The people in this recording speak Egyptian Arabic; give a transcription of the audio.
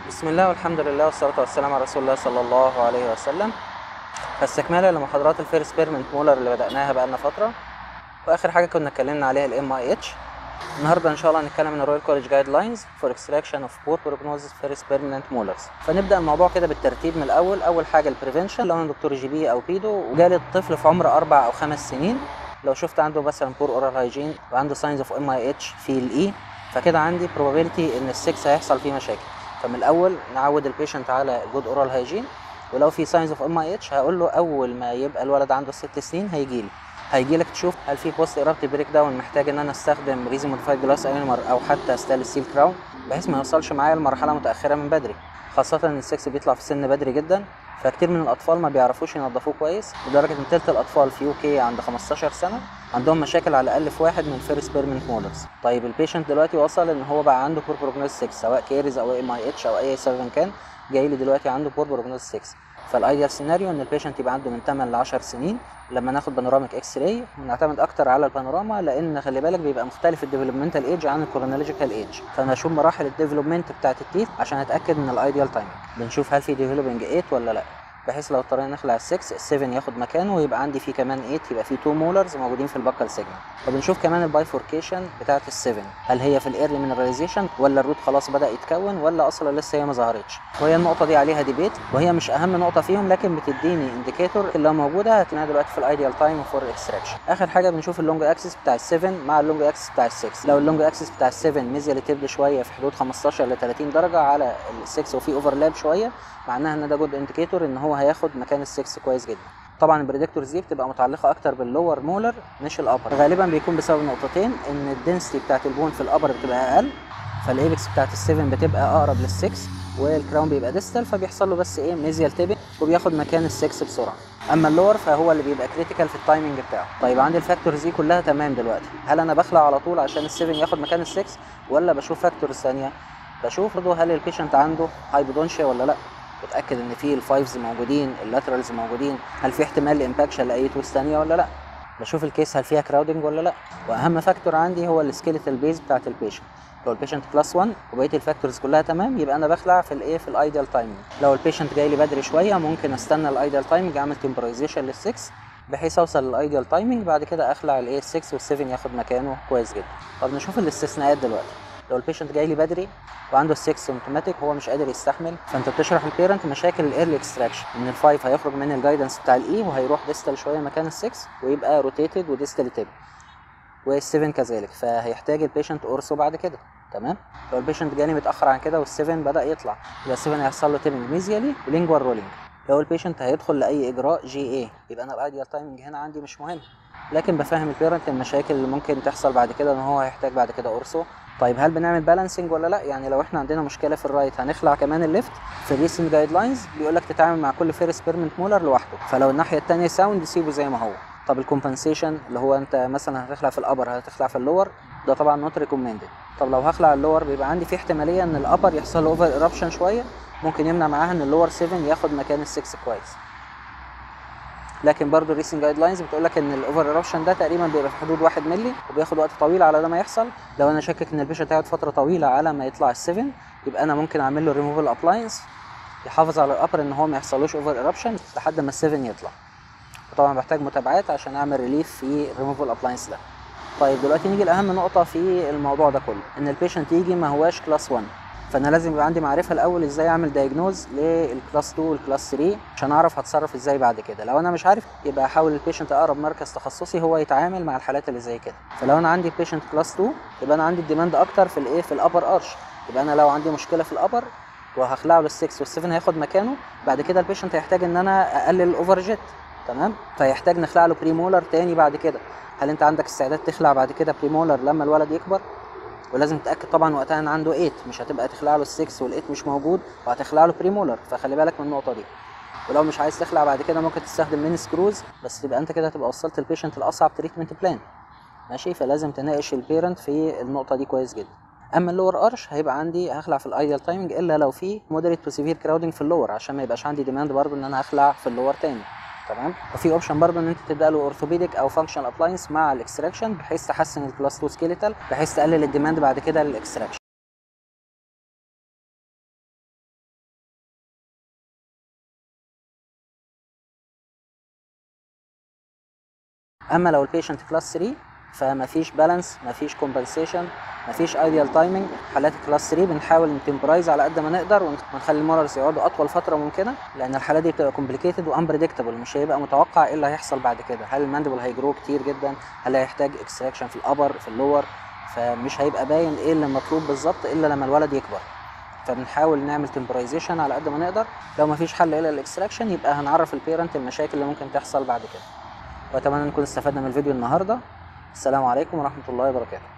بسم الله والحمد لله والصلاة والسلام على رسول الله صلى الله عليه وسلم فاستكمالا لمحاضرات الفيرست بيرمنت مولر اللي بدأناها بقالنا فترة وآخر حاجة كنا اتكلمنا عليها الام اي اتش النهارده ان شاء الله هنتكلم عن الرويال كوليج جايد لاينز فور اكستراكشن اوف بور بروجنوزيس فيرست بيرمننت مولرز فنبدا الموضوع كده بالترتيب من الاول اول حاجه البريفنشن لو انا دكتور جي بي او بيدو وجالي الطفل في عمر اربع او خمس سنين لو شفت عنده مثلا بور اورال هايجين وعنده ساينز اوف ام اي اتش في الاي فكده عندي probability ان السكس هيحصل فيه مشاكل فمن الاول نعود البيشنت على جود اورال هايجين ولو في ساينز اوف ام اي اتش هقول له اول ما يبقى الولد عنده ست سنين هيجي لي هيجي لك تشوف هل في بوست ايرابتي بريك داون محتاج ان انا استخدم ريزي موديفايد جلاس اينمر او حتى ستانلس ستيل كراون بحيث ما يوصلش معايا لمرحله متاخره من بدري خاصه ان السكس بيطلع في سن بدري جدا فكتير من الاطفال ما بيعرفوش ينظفوه كويس لدرجه ان تلت الاطفال في يو كي عند 15 سنه عندهم مشاكل على الاقل في واحد من الفيرست بيرمنت مولرز طيب البيشنت دلوقتي وصل ان هو بقى عنده بور بروجنوز 6 سواء كيريز او ام اي اتش او اي سبب كان جاي لي دلوقتي عنده بور بروجنوز 6 فالايديال سيناريو ان البيشنت يبقى عنده من 8 ل 10 سنين لما ناخد بانوراميك اكس راي ونعتمد اكتر على البانوراما لان خلي بالك بيبقى مختلف الديفلوبمنتال ايج عن الكورونولوجيكال ايج فانا اشوف مراحل الديفلوبمنت بتاعت التيث عشان اتاكد من الايديال تايمنج بنشوف هل في ديفلوبينج 8 ولا لا بحيث لو اضطرينا نخلع ال 6 ال 7 ياخد مكانه ويبقى عندي فيه كمان 8 يبقى فيه 2 مولرز موجودين في البكال سيجمنت وبنشوف كمان البايفوركيشن بتاعت ال 7 هل هي في الايرلي مينراليزيشن ولا الروت خلاص بدا يتكون ولا اصلا لسه هي ما ظهرتش وهي النقطه دي عليها ديبيت وهي مش اهم نقطه فيهم لكن بتديني انديكيتور اللي موجوده هتلاقيها دلوقتي في الايديال تايم فور اكستراكشن اخر حاجه بنشوف اللونج اكسس بتاع ال 7 مع اللونج اكسس بتاع ال 6 لو اللونج اكسس بتاع ال 7 ميزيالي تبد شويه في حدود 15 ل 30 درجه على ال 6 وفي اوفرلاب شويه معناها ان ده جود انديكيتور ان هو هياخد مكان ال 6 كويس جدا طبعا البريدكتورز دي بتبقى متعلقه اكتر باللور مولر مش الابر غالبا بيكون بسبب نقطتين ان الدنسيتي بتاعت البون في الابر بتبقى اقل فالايبكس بتاعت ال7 بتبقى اقرب لل6 والكراون بيبقى ديستال فبيحصل له بس ايه ميزيال تيبنج وبياخد مكان ال6 بسرعه اما اللور فهو اللي بيبقى كريتيكال في التايمنج بتاعه طيب عندي الفاكتورز دي كلها تمام دلوقتي هل انا بخلع على طول عشان ال7 ياخد مكان ال6 ولا بشوف فاكتورز ثانيه بشوف برضه هل البيشنت عنده هايبودونشيا ولا لا بتاكد ان في الفايفز موجودين اللاترالز موجودين هل في احتمال لامباكشن لاي تويست ثانيه ولا لا بشوف الكيس هل فيها كراودنج ولا لا واهم فاكتور عندي هو السكيلتال بيز بتاعت البيشنت لو البيشنت كلاس 1 وبقيه الفاكتورز كلها تمام يبقى انا بخلع في الايه في الايديال تايمنج لو البيشنت جاي لي بدري شويه ممكن استنى الايديال تايمنج اعمل تمبرايزيشن لل6 بحيث اوصل للايديال تايمنج بعد كده اخلع الايه 6 وال7 ياخد مكانه كويس جدا طب نشوف الاستثناءات دلوقتي لو البيشنت جاي لي بدري وعنده السكس سيمتوماتيك هو مش قادر يستحمل فانت بتشرح للبيرنت مشاكل الايرلي اكستراكشن ان الفايف هيخرج من الجايدنس بتاع الاي وهيروح ديستال شويه مكان السكس ويبقى روتيتد وديستال تيب وال7 كذلك فهيحتاج البيشنت اورسو بعد كده تمام لو البيشنت جالي متاخر عن كده وال7 بدا يطلع يبقى ال7 هيحصل له تيبنج ميزيالي ولينجوال رولينج لو البيشنت هيدخل لاي اجراء جي اي يبقى انا الايديال تايمنج هنا عندي مش مهم لكن بفهم البيرنت المشاكل اللي ممكن تحصل بعد كده ان هو هيحتاج بعد كده اورسو طيب هل بنعمل بالانسنج ولا لا يعني لو احنا عندنا مشكله في الرايت هنخلع كمان الليفت في الريسنج جايد لاينز بيقول لك تتعامل مع كل فيرست بيرمنت مولر لوحده فلو الناحيه الثانيه ساوند سيبه زي ما هو طب الكومبنسيشن اللي هو انت مثلا هتخلع في الابر هتخلع في اللور ده طبعا نوت ريكومندد طب لو هخلع اللور بيبقى عندي في احتماليه ان الابر يحصل له اوفر ايربشن شويه ممكن يمنع معاها ان اللور 7 ياخد مكان ال6 كويس لكن برضه الريسنج جايد لاينز بتقول لك ان الاوفر ايربشن ده تقريبا بيبقى في حدود 1 مللي وبياخد وقت طويل على ده ما يحصل لو انا شاكك ان البيشنت هيقعد فتره طويله على ما يطلع ال7 يبقى انا ممكن اعمل له ريموفال ابلاينس يحافظ على الابر ان هو ما يحصلوش اوفر ايربشن لحد ما ال7 يطلع طبعا بحتاج متابعات عشان اعمل ريليف في الريموفال ابلاينس ده طيب دلوقتي نيجي لاهم نقطه في الموضوع ده كله ان البيشنت يجي ما هواش كلاس 1 فانا لازم يبقى عندي معرفه الاول ازاي اعمل دايجنوز للكلاس 2 والكلاس 3 عشان اعرف هتصرف ازاي بعد كده لو انا مش عارف يبقى احاول البيشنت اقرب مركز تخصصي هو يتعامل مع الحالات اللي زي كده فلو انا عندي بيشنت كلاس 2 يبقى انا عندي الديماند اكتر في الايه في الابر ارش يبقى انا لو عندي مشكله في الابر وهخلعه لل6 وال7 هياخد مكانه بعد كده البيشنت هيحتاج ان انا اقلل الاوفر جيت تمام فيحتاج نخلع له بريمولر تاني بعد كده هل انت عندك استعداد تخلع بعد كده بريمولر لما الولد يكبر ولازم تتاكد طبعا وقتها ان عنده 8 مش هتبقى تخلع له ال6 وال8 مش موجود وهتخلع له بريمولر فخلي بالك من النقطه دي ولو مش عايز تخلع بعد كده ممكن تستخدم مين سكروز بس تبقى انت كده هتبقى وصلت البيشنت لاصعب تريتمنت بلان ماشي فلازم تناقش البيرنت في النقطه دي كويس جدا اما اللور ارش هيبقى عندي هخلع في الايديال تايمنج الا لو في مودريت تو سيفير كراودنج في اللور عشان ما يبقاش عندي ديماند برضه ان انا اخلع في اللور تاني تمام وفي اوبشن برضه ان انت تبدا له اورثوبيديك او فانكشنال ابلاينس مع الاكستراكشن بحيث تحسن الكلاس 2 سكيليتال بحيث تقلل الديماند بعد كده للاكستراكشن اما لو البيشنت كلاس 3 فمفيش بالانس مفيش كومبنسيشن مفيش ايديال تايمنج حالات كلاس 3 بنحاول نتمبرايز على قد ما نقدر ونخلي المولرز يقعدوا اطول فتره ممكنه لان الحالات دي بتبقى كومبليكيتد وانبريدكتبل مش هيبقى متوقع ايه اللي هيحصل بعد كده هل الماندبل هيجرو كتير جدا هل هيحتاج اكستراكشن في الابر في اللور فمش هيبقى باين ايه اللي مطلوب بالظبط الا لما الولد يكبر فبنحاول نعمل تمبرايزيشن على قد ما نقدر لو مفيش حل الا الاكستراكشن يبقى هنعرف البيرنت المشاكل اللي ممكن تحصل بعد كده واتمنى نكون استفدنا من الفيديو النهارده السلام عليكم ورحمه الله وبركاته